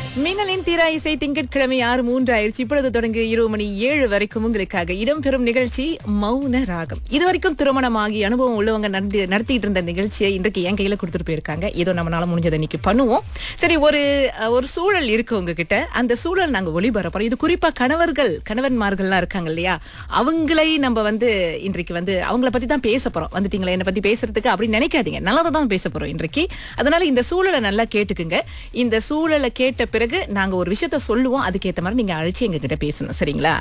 மின்னலின் தீரா இசை திங்கட்கிழமை ஆறு மூன்று ஆயிடுச்சு இப்பொழுது தொடங்கி இருபது மணி ஏழு வரைக்கும் உங்களுக்காக இடம்பெறும் நிகழ்ச்சி மௌன ராகம் இதுவரைக்கும் திருமணமாகி அனுபவம் உள்ளவங்க நடந்து நடத்திட்டு இருந்த நிகழ்ச்சியை இன்றைக்கு என் கையில கொடுத்துட்டு போயிருக்காங்க ஏதோ நம்மளால முடிஞ்சதை இன்னைக்கு பண்ணுவோம் சரி ஒரு அஹ், ஒரு சூழல் இருக்கு உங்ககிட்ட அந்த சூழல் நாங்க ஒளிபரப்புறோம் இது குறிப்பா கணவர்கள் கணவன்மார்கள்லாம் இருக்காங்க இல்லையா அவங்களை நம்ம வந்து இன்றைக்கு வந்து அவங்கள பத்தி தான் பேச போறோம் வந்துட்டீங்களா என்ன பத்தி பேசுறதுக்கு அப்படின்னு நினைக்காதீங்க நல்லதை தான் பேச போறோம் இன்றைக்கு அதனால இந்த சூழலை நல்லா கேட்டுக்குங்க இந்த சூழலை கேட்ட பிறகு நாங்க ஒரு விஷயத்த சொல்லுவோம் அதுக்கேத்த மாதிரி நீங்க அழைச்சு எங்க கிட்ட பேசணும் சரிங்களா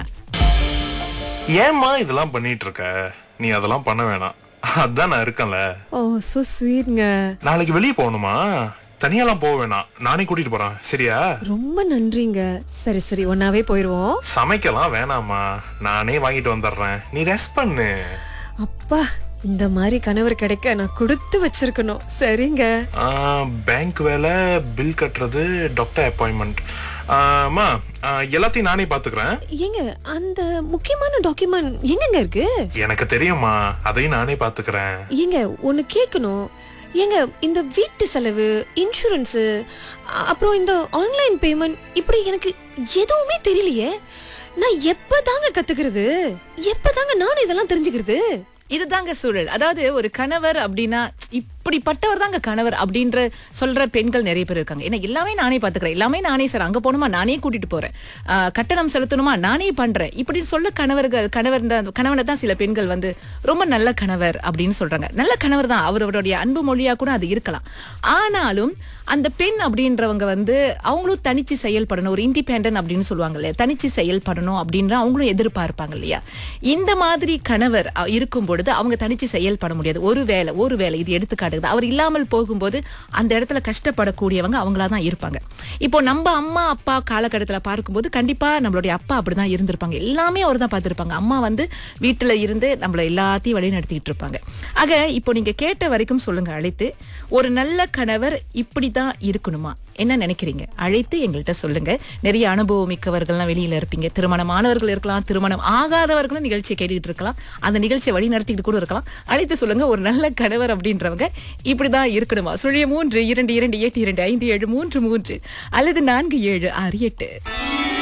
ஏம்மா இதெல்லாம் பண்ணிட்டு இருக்க நீ அதெல்லாம் பண்ண வேணாம் அதான் நான் இருக்கேன்ல ஓ சோ ஸ்வீட்ங்க நாளைக்கு வெளியே போகணுமா தனியாலாம் போக வேணாம் நானே கூட்டிட்டு போறேன் சரியா ரொம்ப நன்றிங்க சரி சரி ஒன்னாவே போயிருவோம் சமைக்கலாம் வேணாமா நானே வாங்கிட்டு வந்துடுறேன் நீ ரெஸ்ட் பண்ணு அப்பா இந்த மாதிரி கணவர் கிடைக்க நான் கொடுத்து வச்சிருக்கணும் சரிங்க பேங்க் வேலை பில் கட்டுறது டாக்டர் அப்பாயின்மெண்ட் அம்மா ஆ, எல்லாத்தையும் நானே பாத்துக்கிறேன் ஏங்க அந்த முக்கியமான டாக்குமெண்ட் எங்கங்க இருக்கு எனக்கு தெரியும்மா அதையும் நானே பாத்துக்கிறேன் ஏங்க ஒன்னு கேட்கணும் ஏங்க இந்த வீட்டு செலவு இன்சூரன்ஸ் அப்புறம் இந்த ஆன்லைன் பேமெண்ட் இப்படி எனக்கு எதுவுமே தெரியலையே நான் எப்பதாங்க கத்துக்கிறது எப்பதாங்க நான் இதெல்லாம் தெரிஞ்சுக்கிறது இதுதாங்க சூழல் அதாவது ஒரு கணவர் அப்படின்னா இப்படிப்பட்டவர் தாங்க கணவர் அப்படின்ற சொல்ற பெண்கள் நிறைய பேர் இருக்காங்க ஏன்னா எல்லாமே நானே பாத்துக்கிறேன் எல்லாமே நானே சார் அங்க போகணுமா நானே கூட்டிட்டு போறேன் ஆஹ் கட்டணம் செலுத்தணுமா நானே பண்றேன் இப்படி சொல்ல கணவர்கள் கணவர் தான் கணவனை தான் சில பெண்கள் வந்து ரொம்ப நல்ல கணவர் அப்படின்னு சொல்றாங்க நல்ல கணவர் தான் அவருடைய அன்பு மொழியா கூட அது இருக்கலாம் ஆனாலும் அந்த பெண் அப்படின்றவங்க வந்து அவங்களும் தனிச்சு செயல்படணும் ஒரு இண்டிபெண்டன்ட் அப்படின்னு சொல்லுவாங்க இல்லையா தனிச்சு செயல்படணும் அப்படின்ற அவங்களும் எதிர்பார்ப்பாங்க இல்லையா இந்த மாதிரி கணவர் அ- இருக்கும் பொழுது அவங்க தனிச்சு செயல்பட முடியாது ஒரு வேலை ஒரு வேலை இது எடுத்துக்காட்டுது அவர் இல்லாமல் போகும்போது அந்த இடத்துல கஷ்டப்படக்கூடியவங்க அவங்களா தான் இருப்பாங்க இப்போ நம்ம அம்மா அப்பா காலகட்டத்தில் பார்க்கும்போது கண்டிப்பா நம்மளுடைய அப்பா அப்படிதான் இருந்திருப்பாங்க எல்லாமே அவர் தான் பார்த்திருப்பாங்க அம்மா வந்து வீட்டுல இருந்து நம்மள எல்லாத்தையும் வழி நடத்திட்டு இருப்பாங்க ஆக இப்போ நீங்க கேட்ட வரைக்கும் சொல்லுங்க அழைத்து ஒரு நல்ல கணவர் இப்படிதான் இருக்கணுமா என்ன நினைக்கிறீங்க அழைத்து எங்கள்கிட்ட சொல்லுங்க நிறைய அனுபவம் மிக்கவர்கள்லாம் வெளியில இருப்பீங்க திருமணமானவர்கள் இருக்கலாம் திருமணம் ஆகாதவர்களும் நிகழ்ச்சியை கேட்டுக்கிட்டு இருக்கலாம் அந்த நிகழ்ச்சியை வழி நடத்திக்கிட்டு கூட இருக்கலாம் அழைத்து சொல்லுங்க ஒரு நல்ல கணவர் அப்படின்றவங்க இப்படிதான் இருக்கணுமா சுழிய மூன்று இரண்டு இரண்டு எட்டு இரண்டு ஐந்து ஏழு மூன்று மூன்று அல்லது நான்கு ஏழு ஆறு எட்டு